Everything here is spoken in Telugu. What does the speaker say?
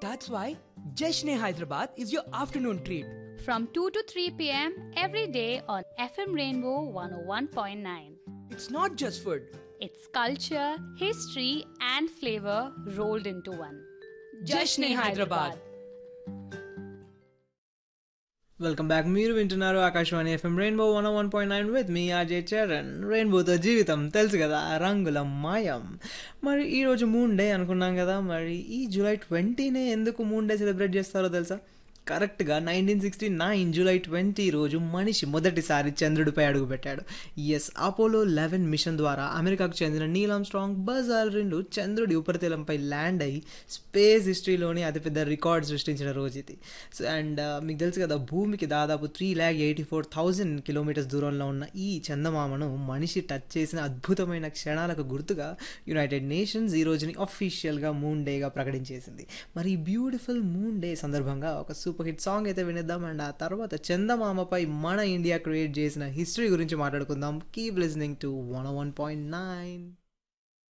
That's why Jashne Hyderabad is your afternoon treat. From 2 to 3 p.m. every day on FM Rainbow 101.9. It's not just food. It's culture, history, and flavor rolled into one. Jashne Hyderabad. Welcome back మీరు వింటున్నారు Akashvani FM rainbow one one point nine with మీ ఆర్జే చరణ్ రెయిన్బోతో జీవితం తెలుసు కదా రంగుల మాయం మరి ఈరోజు మూన్ డే అనుకున్నాం కదా మరి ఈ జూలై ట్వంటీనే ఎందుకు మూన్ డే సెలబ్రేట్ చేస్తారో తెలుసా కరెక్ట్గా nineteen sixty nine July twenty రోజు మనిషి మొదటిసారి చంద్రుడిపై అడుగుపెట్టాడు ఎస్ అపోలో లెవెన్ మిషన్ ద్వారా అమెరికాకు చెందిన నీలామ్ స్ట్రాంగ్ బజ్ ఆల్డ్రిన్లు చంద్రుడి ఉపరితలంపై ల్యాండ్ అయ్యి స్పేస్ హిస్టరీలోని అతిపెద్ద రికార్డ్ సృష్టించిన రోజు ఇది సో అండ్ మీకు తెలుసు కదా భూమికి దాదాపు three lakh eighty four thousand kilometres దూరంలో ఉన్న ఈ చందమామను మనిషి టచ్ చేసిన అద్భుతమైన క్షణాలకు గుర్తుగా యునైటెడ్ నేషన్స్ ఈ రోజుని అఫీషియల్గా మూన్ డేగా ప్రకటించేసింది మరి ఈ బ్యూటిఫుల్ మూన్ డే సందర్భంగా ఒక సూపర్ హిట్ సాంగ్ అయితే వినిద్దాం అండ్ ఆ తర్వాత చందమామపై మన ఇండియా క్రియేట్ చేసిన హిస్టరీ గురించి మాట్లాడుకుందాం keep listening to one one point nine